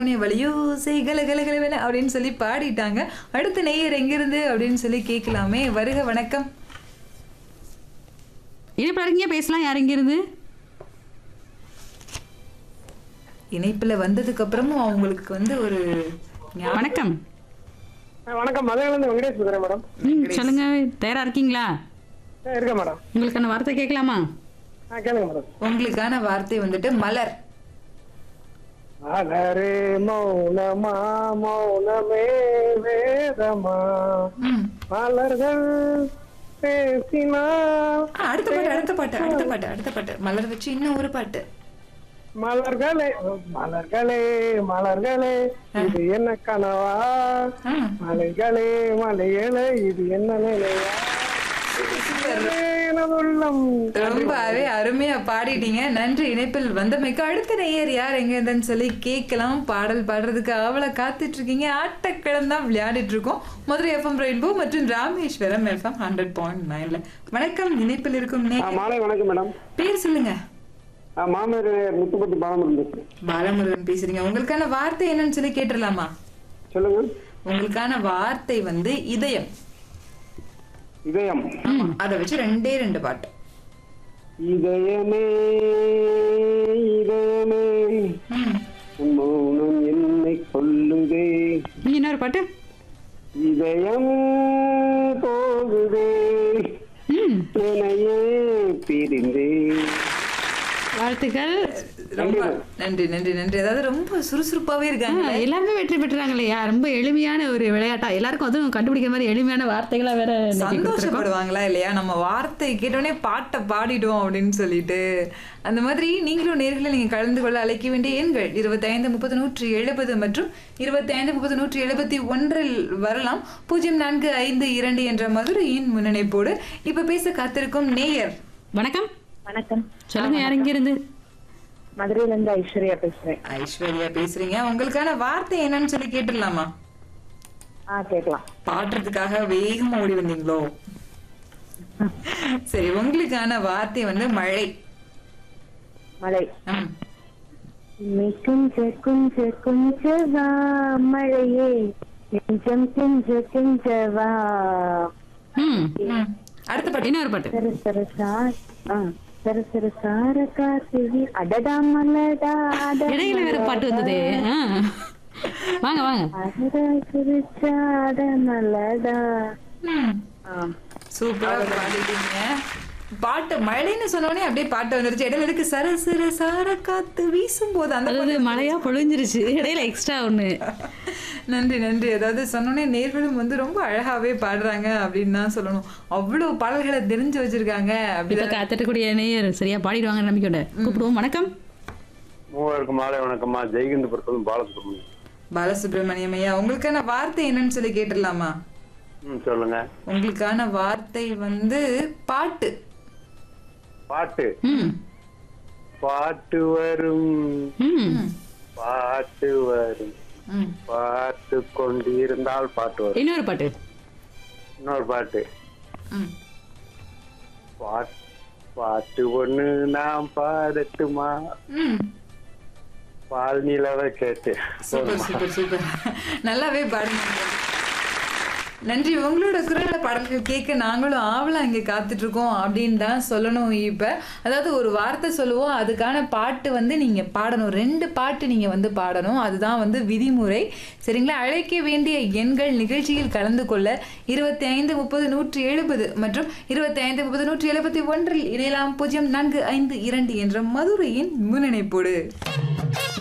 வலியோசை கல கல கலவென அப்படின்னு சொல்லி பாடிட்டாங்க அடுத்த நேயர் எங்கிருந்து அப்படின்னு சொல்லி கேட்கலாமே வருக வணக்கம் இணைப்பில் இருக்கீங்க பேசலாம் யார் இங்கிருந்து இணைப்புல வந்ததுக்கு அப்புறமும் அவங்களுக்கு வந்து ஒரு ஞா- வணக்கம் ஆ, வணக்கம் மதுரையிலேருந்து வெங்கடேஷ் பேசுகிறேன் மேடம் ம் சொல்லுங்க தயாரா இருக்கீங்களா ஆ, இருக்கேன் மேடம் உங்களுக்கான வார்த்தை கேட்கலாமா ஆ கேளுங்க மேடம் உங்களுக்கான வார்த்தை வந்துட்டு மலர் மலரே மௌனமா மௌனமே வேதமா ம். மலர்கள் பேசினால் ஆ, அடுத்த பாட்டு அடுத்த பாட்டு அடுத்த பாட்டு அடுத்த பாட்டு மலர் வச்சு இன்னும் ஒரு பாட்டு மலர்களே மலர்களே மலர்களே இது என்ன கனவா ஆ, மலைகளே மலைகளே இது என்ன நிலையா எனது உள்ளம் ரொம்பவே அருமையா பாடிட்டீங்க நன்றி இணைப்பில் வந்தமைக்கு அடுத்த நேயர் யார் எங்க இருந்தன்னு சொல்லி கேட்கலாம் பாடல் பாடுறதுக்கு அவளை காத்துட்டு இருக்கீங்க ஆட்டக்கிழம் தான் விளையாடிட்டு இருக்கோம் மதுரை எஃப்எம் ரெயின்போ மற்றும் ராமேஸ்வரம் எஃப்எம் ஹண்ட்ரட் பாயிண்ட் நைன்ல வணக்கம் இணைப்பில் இருக்கும் ஆ, நேயர் மாலை வணக்கம் மேடம் பேர் சொல்லுங்க ஆ, மாமனார் முத்துப்பட்டி பாலமுருகன் பேசுறேன் பாலமுருகன் பேசுறீங்க உங்களுக்கான வார்த்தை என்னன்னு சொல்லி கேட்டுடலாமா சொல்லுங்க உங்களுக்கான வார்த்தை வந்து இதயம் இதயம் ஆமா அதை வச்சு ரெண்டே ரெண்டு பாட்டு இதயமே இதயமே ம். உன் மௌனம் என்னை கொல்லுதே நீ இன்னொரு பாட்டு இதயம் போகுதே ம் என்னையே பிரிந்தே வாழ்த்துக்கள் ரொம்ப நன்றி நன்றி நன்றி அதாவது ரொம்ப சுறுசுறுப்பாவே இருக்காங்க ஆ, எல்லாருமே வெற்றி பெற்றுறாங்க இல்லையா ரொம்ப எளிமையான ஒரு விளையாட்டா எல்லாருக்கும் அதுவும் கண்டுபிடிக்கிற மாதிரி எளிமையான வார்த்தைகளா வேற இன்னைக்கு கொடுத்திருக்கோம். சந்தோஷப்படுவாங்களா இல்லையா நம்ம வார்த்தை கேட்டோடனே பாட்டை பாடிடுவோம் அப்படின்னு சொல்லிட்டு அந்த மாதிரி நீங்களும் நேர்களை நீங்க கலந்து கொள்ள அழைக்க வேண்டிய எண்கள் இருபத்தைந்து முப்பது நூற்றி எழுபது மற்றும் இருபத்தைந்து முப்பது நூற்றி எழுபத்தி ஒன்றில் வரலாம் பூஜ்ஜியம் நான்கு ஐந்து இரண்டு என்ற மதுரையின் முன்னணைப்போடு இப்ப பேச காத்திருக்கும் நேயர் வணக்கம் வணக்கம் சொல்லுங்க யார் இங்கிருந்து மதுரையில இருந்து ஐஸ்வர்யா பேசுறேன் ஐஸ்வர்யா பேசுறீங்க உங்களுக்கான வார்த்தை என்னன்னு சொல்லி கேட்டுடலாமா ஆ கேட்கலாம் பாடுறதுக்காக வேகமா ஓடி வந்தீங்களோ சரி உங்களுக்கான வார்த்தை வந்து மழை மழை ம். நீ குஞ்ச குஞ்ச குஞ்ச வா மழையே நெஞ்சம் கெஞ்ச கெஞ்ச வா ம் ம். அடுத்த பாட்டு இன்னொரு பாட்டு சர சர சார் ஆ சர சர சார காத்து வீ- அடடா மலடா அட இடையில வேற பாட்டு வந்தது ஆ. வாங்க வாங்க அடடா சிரிச்சா அட மலடா ம். ஆ சூப்பரா பாடிட்டீங்க பாட்டு மழைன்னு சொன்னோடனே அப்படியே பாட்டு வந்துருச்சு இடையில இருக்கு சர சர சார காத்து வீசும் போது அந்த அதாவது மழையா பொழிஞ்சிருச்சு இடையில எக்ஸ்ட்ரா ஒண்ணு நன்றி நன்றி அதாவது சொன்னோடனே நேர்களும் வந்து ரொம்ப அழகாவே பாடுறாங்க அப்படின்னு தான் சொல்லணும் அவ்வளவு பாடல்களை தெரிஞ்சு வச்சிருக்காங்க இப்ப அப்படி காத்துட்டக்கூடிய நேயர் சரியா பாடிடுவாங்க நம்பிக்கையோட கூப்பிடுவோம் வணக்கம் மூவருக்கு மாலை வணக்கம்மா ஜெய்கந்தபுரத்தும் பாலசுப்ரமணியம் பாலசுப்ரமணியம் ஐயா உங்களுக்கான வார்த்தை என்னன்னு சொல்லி கேட்டுடலாமா ம் சொல்லுங்க உங்களுக்கான வார்த்தை வந்து பாட்டு பாட்டு ம் பாட்டு வரும் ம் பாட்டு வரும் ம். பாட்டு கொண்டு இருந்தால் பாட்டு வரும் இன்னொரு பாட்டு இன்னொரு பாட்டு ம். பாட் பாட்டு ஒண்ணு நான் பாடட்டுமா ம். பால் நிலவை கேட்டு சூப்பர் சூப்பர் சூப்பர் நல்லாவே பாடுங்க நன்றி உங்களோட குரல்ல பாடல்கள் கேட்க நாங்களும் ஆவலா இங்க காத்துட்டு இருக்கோம் அப்படின்னு தான் சொல்லணும் இப்ப அதாவது ஒரு வார்த்தை சொல்லுவோம் அதுக்கான பாட்டு வந்து நீங்க பாடணும் ரெண்டு பாட்டு நீங்க வந்து பாடணும் அதுதான் வந்து விதிமுறை சரிங்களா அழைக்க வேண்டிய எண்கள் நிகழ்ச்சியில் கலந்து கொள்ள இருபத்தி ஐந்து முப்பது நூற்றி எழுபது மற்றும் இருபத்தி ஐந்து முப்பது நூற்றி எழுபத்தி ஒன்றில் இணையலாம் பூஜ்ஜியம் நான்கு ஐந்து இரண்டு என்ற மதுரையின் முன்னிணைப்போடு